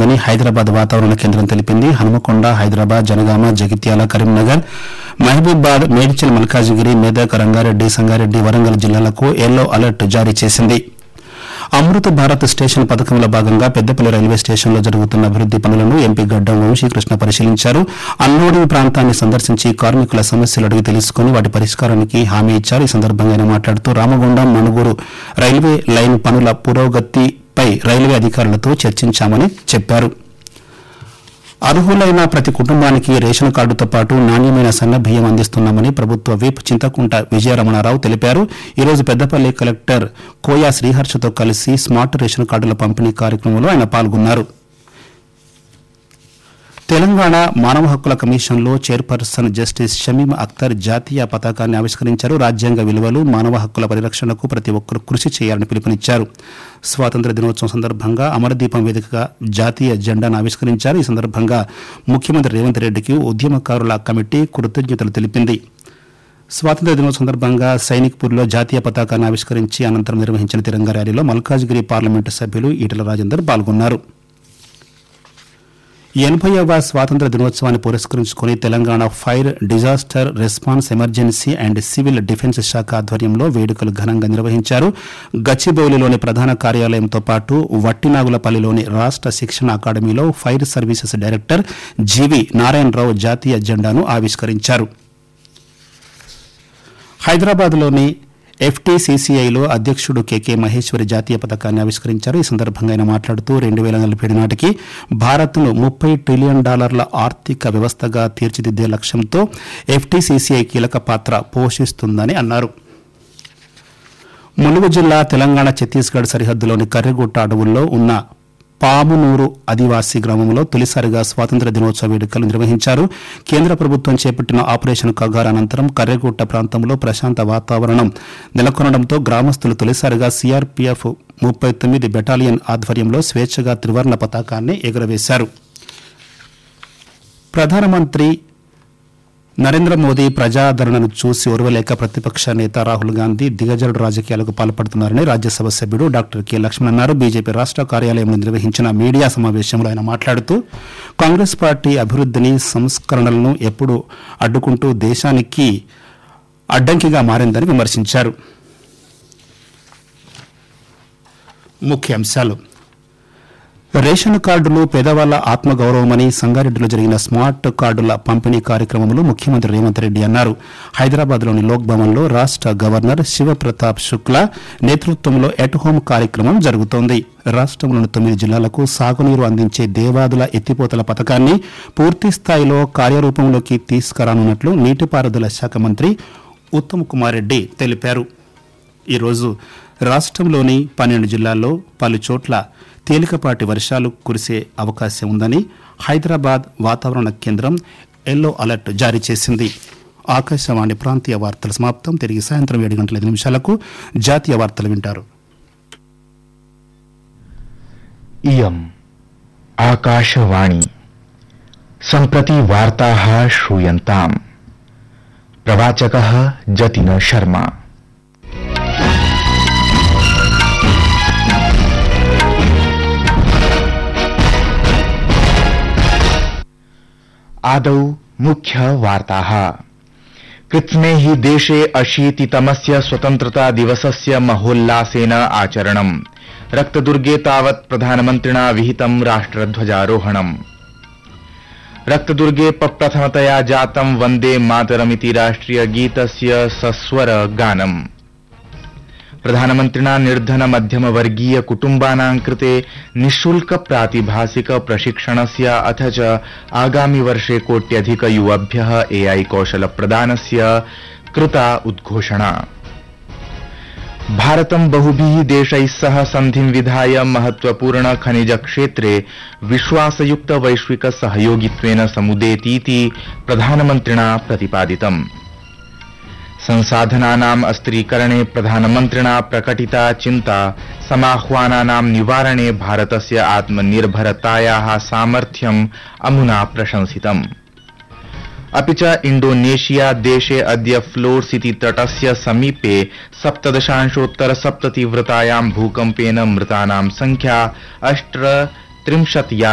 ఉందని హైదరాబాద్ వాతావరణ కేంద్రం తెలిపింది హనుమకొండ హైదరాబాద్ జనగామ జగిత్యాల కరీంనగర్ మహబూబాద్ మేడ్చల్ మల్కాజిగిరి మెదక్ రంగారెడ్డి సంగారెడ్డి వరంగల్ జిల్లాలకు ఎల్లో అలర్ట్ జారీ చేసింది అమృత భారత్ స్టేషన్ పథకంలో భాగంగా పెద్దపల్లి రైల్వే స్టేషన్లో జరుగుతున్న అభివృద్ది పనులను ఎంపీ గడ్డం వంశీకృష్ణ పరిశీలించారు అన్లోడింగ్ ప్రాంతాన్ని సందర్శించి కార్మికుల సమస్యలు అడిగి తెలుసుకుని వాటి పరిష్కారానికి హామీ ఇచ్చారు ఈ సందర్భంగా ఆయన మాట్లాడుతూ రామగుండం మణుగూరు రైల్వే లైన్ పనుల పురోగతిపై రైల్వే అధికారులతో చర్చించామని చెప్పారు అర్హులైన ప్రతి కుటుంబానికి రేషన్ కార్డుతో పాటు నాణ్యమైన సన్న బియ్యం అందిస్తున్నామని ప్రభుత్వ విప్ చింతకుంట విజయరమణారావు తెలిపారు ఈ రోజు పెద్దపల్లి కలెక్టర్ కోయా శ్రీహర్షతో కలిసి స్మార్ట్ రేషన్ కార్డుల పంపిణీ కార్యక్రమంలో ఆయన పాల్గొన్నారు తెలంగాణ మానవ హక్కుల కమిషన్లో చైర్పర్సన్ జస్టిస్ షమీం అఖ్తర్ జాతీయ పతాకాన్ని ఆవిష్కరించారు రాజ్యాంగ విలువలు మానవ హక్కుల పరిరక్షణకు ప్రతి ఒక్కరూ కృషి చేయాలని పిలుపునిచ్చారు స్వాతంత్ర దినోత్సవం సందర్భంగా అమరదీపం వేదికగా జాతీయ జెండాను ఆవిష్కరించారు ఈ సందర్భంగా ముఖ్యమంత్రి రేవంత్ రెడ్డికి ఉద్యమకారుల కమిటీ కృతజ్ఞతలు తెలిపింది స్వాతంత్ర దినోత్సవం సందర్భంగా సైనిక్పూర్లో జాతీయ పతాకాన్ని ఆవిష్కరించి అనంతరం నిర్వహించిన తిరంగా ర్యాలీలో మల్కాజ్గిరి పార్లమెంటు సభ్యులు ఈటల రాజేందర్ పాల్గొన్నారు ఎనభైవ స్వాతంత్ర దినోత్సవాన్ని పురస్కరించుకుని Telangana fire disaster response emergency and civil defence శాఖ ఆధ్వర్యంలో వేడుకలు ఘనంగా నిర్వహించారు గచ్చిబౌలిలోని ప్రధాన కార్యాలయంతో పాటు వట్టినాగులపల్లిలోని రాష్ట శిక్షణ అకాడమీలో fire services director G V Narayanarao జాతీయ జెండాను ఆవిష్కరించారు హైదరాబాద్లోని ఎఫ్టీసీసీఐలో అధ్యక్షుడు కెకే మహేశ్వరి జాతీయ పథకాన్ని ఆవిష్కరించారు ఈ సందర్భంగా ఆయన మాట్లాడుతూ రెండు వేల నలభై ఏడు నాటికి భారత్ను ముప్పై ట్రిలియన్ డాలర్ల ఆర్థిక వ్యవస్థగా తీర్చిదిద్దే లక్ష్యంతో ఎఫ్టీసీసీఐ కీలక పాత్ర పోషిస్తుందని అన్నారు ములుగు జిల్లా తెలంగాణ ఛత్తీస్గఢ్ సరిహద్దులోని కర్రెగుట్ట అడవుల్లో ఉన్న పామునూరు ఆదివాసీ గ్రామంలో తొలిసారిగా స్వాతంత్ర దినోత్సవ వేడుకలు నిర్వహించారు కేంద్ర ప్రభుత్వం చేపట్టిన ఆపరేషన్ కగార్ అనంతరం కర్రెగుట్ట ప్రాంతంలో ప్రశాంత వాతావరణం నెలకొనడంతో గ్రామస్తులు తొలిసారిగా సీఆర్పీఎఫ్ ముప్పై తొమ్మిది బెటాలియన్ ఆధ్వర్యంలో స్వేచ్ఛగా త్రివర్ణ పతాకాన్ని ఎగురవేశారు ప్రధానమంత్రి నరేంద్ర మోదీ ప్రజాదరణను చూసి ఓర్వలేక ప్రతిపక్ష నేత రాహుల్ గాంధీ దిగజారుడు రాజకీయాలకు పాల్పడుతున్నారని రాజ్యసభ సభ్యుడు డాక్టర్ కె లక్ష్మణ్ అన్నారు బీజేపీ రాష్ట కార్యాలయంలో నిర్వహించిన మీడియా సమావేశంలో ఆయన మాట్లాడుతూ కాంగ్రెస్ పార్టీ అభివృద్దిని సంస్కరణలను ఎప్పుడు అడ్డుకుంటూ దేశానికి అడ్డంకిగా మారిందని విమర్శించారు ముఖ్యాంశాలు రేషన్ కార్డులు పేదవాళ్ల ఆత్మగౌరవమని సంగారెడ్డిలో జరిగిన స్మార్ట్ కార్డుల పంపిణీ కార్యక్రమంలో ముఖ్యమంత్రి రేవంత్ రెడ్డి అన్నారు హైదరాబాద్లోని లోక్ భవన్లో రాష్ట గవర్నర్ శివప్రతాప్ శుక్లా నేతృత్వంలో ఎట్ హోం కార్యక్రమం జరుగుతోంది రాష్ట్రంలోని తొమ్మిది జిల్లాలకు సాగునీరు అందించే దేవాదుల ఎత్తిపోతల పథకాన్ని పూర్తి స్థాయిలో కార్యరూపంలోకి తీసుకురానున్నట్లు నీటిపారుదల శాఖ మంత్రి ఉత్తమ్ కుమార్ రెడ్డి తెలిపారు ఈరోజు రాష్ట్రంలోని పన్నెండు జిల్లాల్లో పలు చోట్ల తేలికపాటి వర్షాలు కురిసే అవకాశం ఉందని హైదరాబాద్ వాతావరణ కేంద్రం ఎల్లో అలర్ట్ జారీ చేసింది ఆకాశవాణి ప్రాంతీయ వార్తల సమాప్తం తిరిగి సాయంత్రం ఏడు గంటల ఐదు నిమిషాలకు జాతీయ వార్తలు వింటారు इयम् आकाशवाणी सम्प्रति वार्ताः श्रूयन्ताम् प्रवाचकः जतिन शर्मा आदौ मुख्यवार्ताः कृत्स्ने हि देशे अशीतितमस्य स्वतन्त्रता दिवसस्य महोल्लासेन आचरणम् रक्तदुर्गे तावत् प्रधानमन्त्रिणा विहितं राष्ट्रध्वजारोहणम् रक्तदुर्गे प्रथमतया जातं वन्दे मातरमिति राष्ट्रियगीतस्य सस्वर गानम् प्रधानमन्त्रिणा निर्धन मध्यम वर्गीय कुटुम्बानां कृते निःशुल्क प्रातिभासिक प्रशिक्षणस्य अथ च आगामि वर्षे कोट्यधिक युवभ्यः एआई कौशल प्रदानस्य कृता उद्घोषणा भारतं बहुभिः देशैः सह सन्धिं विधाय महत्वपूर्ण खनिज क्षेत्रे विश्वासयुक्त वैश्विक सहयोगित्वेन समुदेतीति प्रधानमन्त्रिणा प्रतिपादितम् संसाधनानाम् अस्त्रीकरणे प्रधानमन्त्रिणा प्रकटिता चिन्ता समाह्वानानां निवारणे भारतस्य आत्मनिर्भरतायाः सामर्थ्यम् अमुना प्रशंसितम् अपि च इण्डोनेशिया देशे अद्य फ्लोर्स इति तटस्य समीपे सप्तदशांशोत्तर सप्ततीव्रतायां भूकम्पेन मृतानां संख्या अष्टत्रिंशत्